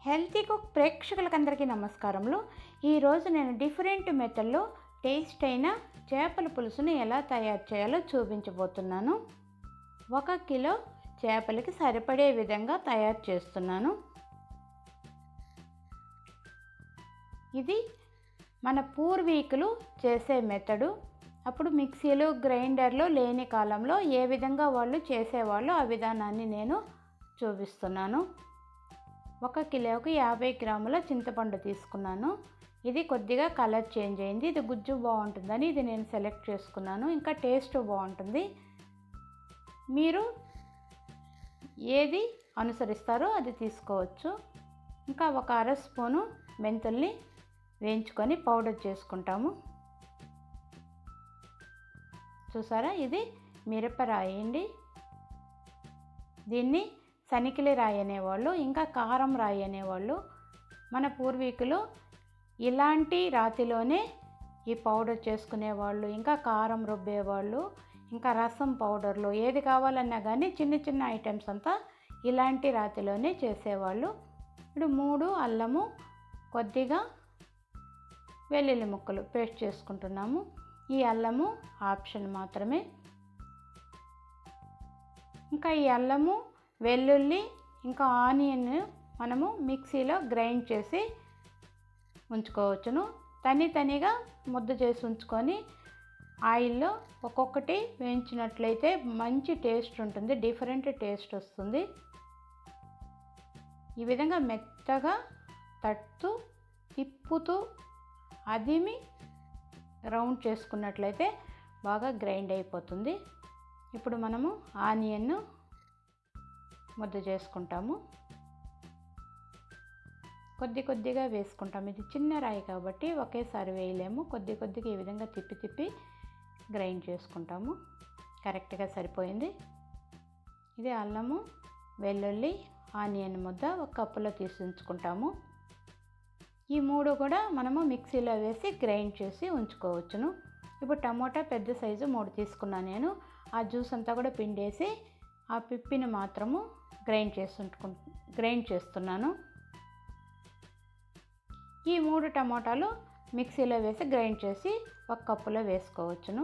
healthy cook ప్రేక్షకులకందరికీ నమస్కారములు ఈరోజు నేను డిఫరెంట్ మెథడ్లో టేస్ట్ అయిన చేపల పులుసుని ఎలా తయారు చేయాలో చూపించబోతున్నాను ఒక కిలో చేపలకి సరిపడే విధంగా తయారు చేస్తున్నాను ఇది మన పూర్వీకులు చేసే మెథడు అప్పుడు మిక్సీలు గ్రైండర్లు లేని కాలంలో ఏ విధంగా వాళ్ళు చేసేవాళ్ళు ఆ విధానాన్ని నేను చూపిస్తున్నాను ఒక కిలోకి యాభై గ్రాముల చింతపండు తీసుకున్నాను ఇది కొద్దిగా కలర్ చేంజ్ అయింది ఇది గుజ్జు బాగుంటుందని ఇది నేను సెలెక్ట్ చేసుకున్నాను ఇంకా టేస్ట్ బాగుంటుంది మీరు ఏది అనుసరిస్తారో అది తీసుకోవచ్చు ఇంకా ఒక అర స్పూను మెంతుల్ని వేయించుకొని పౌడర్ చేసుకుంటాము చూసారా ఇది మిరపరాయి అండి దీన్ని సనికిలి రాయి అనేవాళ్ళు ఇంకా కారం రాయి అనేవాళ్ళు మన పూర్వీకులు ఇలాంటి రాతిలోనే ఈ పౌడర్ చేసుకునేవాళ్ళు ఇంకా కారం రుబ్బేవాళ్ళు ఇంకా రసం పౌడర్లు ఏది కావాలన్నా కానీ చిన్న చిన్న ఐటమ్స్ అంతా ఇలాంటి రాతిలోనే చేసేవాళ్ళు ఇప్పుడు మూడు అల్లము కొద్దిగా వెల్లుల్లి ముక్కలు పేస్ట్ చేసుకుంటున్నాము ఈ అల్లము ఆప్షన్ మాత్రమే ఇంకా ఈ అల్లము వెల్లుల్లి ఇంకా ఆనియన్ మనము మిక్సీలో గ్రైండ్ చేసి ఉంచుకోవచ్చును తని తనిగా ముద్ద చేసి ఉంచుకొని ఆయిల్లో ఒక్కొక్కటి వేయించినట్లయితే మంచి టేస్ట్ ఉంటుంది డిఫరెంట్ టేస్ట్ వస్తుంది ఈ విధంగా మెత్తగా తట్టు తిప్పుతూ అదిమి రౌండ్ చేసుకున్నట్లయితే బాగా గ్రైండ్ అయిపోతుంది ఇప్పుడు మనము ఆనియన్ ముద్ద చేసుకుంటాము కొద్ది కొద్దిగా వేసుకుంటాం ఇది చిన్న రాయి కాబట్టి ఒకేసారి వేయలేము కొద్ది కొద్దిగా ఈ విధంగా తిప్పి తిప్పి గ్రైండ్ చేసుకుంటాము కరెక్ట్గా సరిపోయింది ఇది అల్లము వెల్లుల్లి ఆనియన్ ముద్ద ఒక కప్పులో తీసి ఉంచుకుంటాము ఈ మూడు కూడా మనము మిక్సీలో వేసి గ్రైండ్ చేసి ఉంచుకోవచ్చును ఇప్పుడు టమోటా పెద్ద సైజు మూడు తీసుకున్నాను నేను ఆ జ్యూస్ అంతా కూడా పిండేసి ఆ పిప్పిని మాత్రము గ్రైండ్ చేసి ఉంచుకు గ్రైండ్ చేస్తున్నాను ఈ మూడు టమోటాలు మిక్సీలో వేసి గ్రైండ్ చేసి ఒక కప్పులో వేసుకోవచ్చును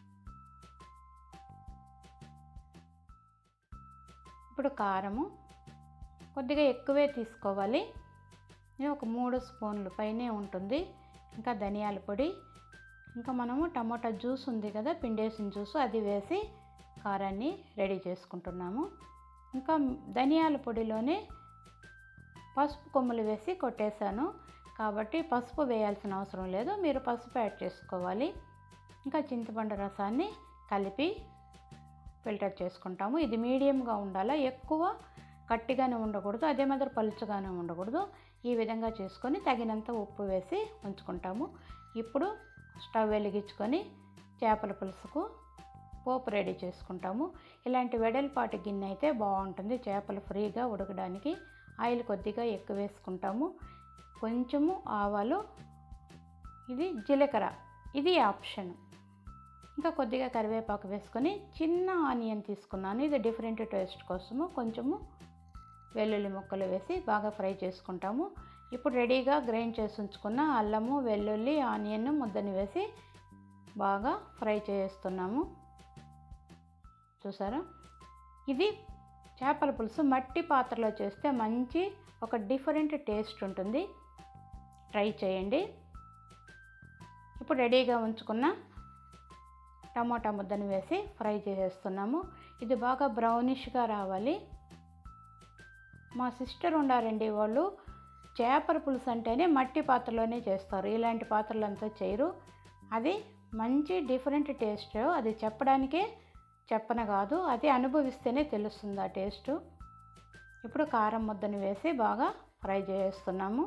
ఇప్పుడు కారము కొద్దిగా ఎక్కువే తీసుకోవాలి ఇది ఒక మూడు స్పూన్లు పైనే ఉంటుంది ఇంకా ధనియాల పొడి ఇంకా మనము టమాటా జ్యూస్ ఉంది కదా పిండేసిన జ్యూస్ అది వేసి కారాన్ని రెడీ చేసుకుంటున్నాము ఇంకా ధనియాల పొడిలోనే పసుపు కొమ్ములు వేసి కొట్టేశాను కాబట్టి పసుపు వేయాల్సిన అవసరం లేదు మీరు పసుపు యాడ్ చేసుకోవాలి ఇంకా చింతపండు రసాన్ని కలిపి ఫిల్టర్ చేసుకుంటాము ఇది మీడియంగా ఉండాలా ఎక్కువ గట్టిగానే ఉండకూడదు అదే మాదిరి పలుచగానే ఉండకూడదు ఈ విధంగా చేసుకొని తగినంత ఉప్పు వేసి ఉంచుకుంటాము ఇప్పుడు స్టవ్ వెలిగించుకొని చేపల పులుసుకు పోపు రెడీ చేసుకుంటాము ఇలాంటి వెడల్పాటి గిన్నె అయితే బాగుంటుంది చేపలు ఫ్రీగా ఉడకడానికి ఆయిల్ కొద్దిగా ఎక్కువ వేసుకుంటాము కొంచెము ఆవాలు ఇది జీలకర్ర ఇది ఆప్షన్ ఇంకా కొద్దిగా కరివేపాకు వేసుకొని చిన్న ఆనియన్ తీసుకున్నాను ఇది డిఫరెంట్ టేస్ట్ కోసము కొంచెము వెల్లుల్లి ముక్కలు వేసి బాగా ఫ్రై చేసుకుంటాము ఇప్పుడు రెడీగా గ్రైండ్ చేసి ఉంచుకున్న అల్లము వెల్లుల్లి ఆనియన్ ముద్దని వేసి బాగా ఫ్రై చేస్తున్నాము చూసారా ఇది చేపల పులుసు మట్టి పాత్రలో చేస్తే మంచి ఒక డిఫరెంట్ టేస్ట్ ఉంటుంది ట్రై చేయండి ఇప్పుడు రెడీగా ఉంచుకున్న టమోటా ముద్దని వేసి ఫ్రై చేసేస్తున్నాము ఇది బాగా బ్రౌనిష్గా రావాలి మా సిస్టర్ ఉండారండి వాళ్ళు చేపల పులుసు అంటేనే మట్టి పాత్రలోనే చేస్తారు ఇలాంటి పాత్రలంతా చేయరు అది మంచి డిఫరెంట్ టేస్ట్ అది చెప్పడానికే చెప్పన కాదు అది అనుభవిస్తేనే తెలుస్తుంది ఆ టేస్ట్ ఇప్పుడు కారం ముద్దని వేసి బాగా ఫ్రై చేస్తున్నాము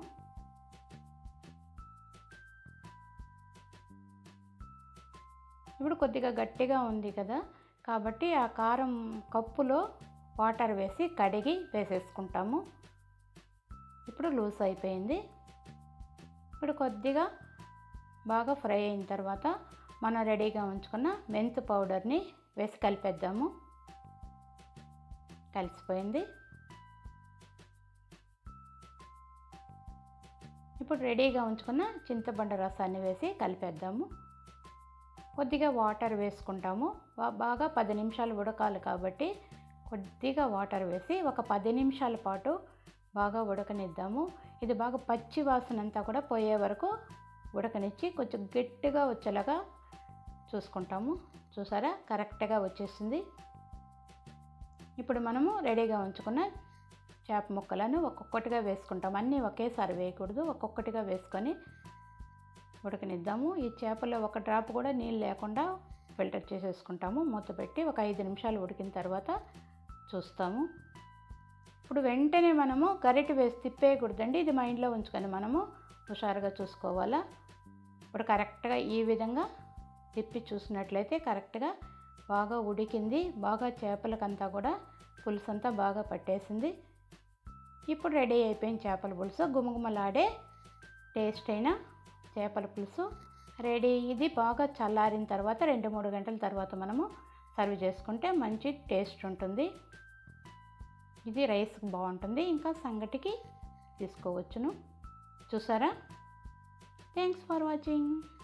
ఇప్పుడు కొద్దిగా గట్టిగా ఉంది కదా కాబట్టి ఆ కారం కప్పులో వాటర్ వేసి కడిగి వేసేసుకుంటాము ఇప్పుడు లూజ్ అయిపోయింది ఇప్పుడు కొద్దిగా బాగా ఫ్రై అయిన తర్వాత మనం రెడీగా ఉంచుకున్న మెంతు పౌడర్ని వేసి కలిపేద్దాము కలిసిపోయింది ఇప్పుడు రెడీగా ఉంచుకున్న చింతపండు రసాన్ని వేసి కలిపేద్దాము కొద్దిగా వాటర్ వేసుకుంటాము బా- బాగా పది నిమిషాలు ఉడకాలి కాబట్టి కొద్దిగా వాటర్ వేసి ఒక పది నిమిషాల పాటు బాగా ఉడకనిద్దాము ఇది బాగా పచ్చి వాసన అంతా కూడా పోయే వరకు ఉడకనిచ్చి కొంచెం గట్టిగా వచ్చేలాగా చూసుకుంటాము చూసారా కరెక్ట్గా వచ్చేసింది ఇప్పుడు మనము రెడీగా ఉంచుకున్న చేప ముక్కలను ఒక్కొక్కటిగా వేసుకుంటాం అన్నీ ఒకేసారి వేయకూడదు ఒక్కొక్కటిగా వేసుకొని ఉడకనిద్దాము ఈ చేపలో ఒక డ్రాప్ కూడా నీళ్ళు లేకుండా ఫిల్టర్ చేసేసుకుంటాము మూత పెట్టి ఒక ఐదు నిమిషాలు ఉడికిన తర్వాత చూస్తాము ఇప్పుడు వెంటనే మనము గరిటె వేసి తిప్పేయకూడదండి ఇది మైండ్లో ఉంచుకొని మనము హుషారుగా చూసుకోవాలా ఇప్పుడు కరెక్ట్గా ఈ విధంగా తిప్పి చూసినట్లయితే కరెక్ట్గా బాగా ఉడికింది బాగా చేపలకంతా కూడా పులుసు అంతా బాగా పట్టేసింది ఇప్పుడు రెడీ అయిపోయిన చేపల పులుసు గుమగుమలాడే టేస్ట్ అయిన చేపల పులుసు రెడీ ఇది బాగా చల్లారిన తర్వాత రెండు మూడు గంటల తర్వాత మనము సర్వ్ చేసుకుంటే మంచి టేస్ట్ ఉంటుంది ఇది రైస్ బాగుంటుంది ఇంకా సంగటికి తీసుకోవచ్చును చూసారా థ్యాంక్స్ ఫర్ వాచింగ్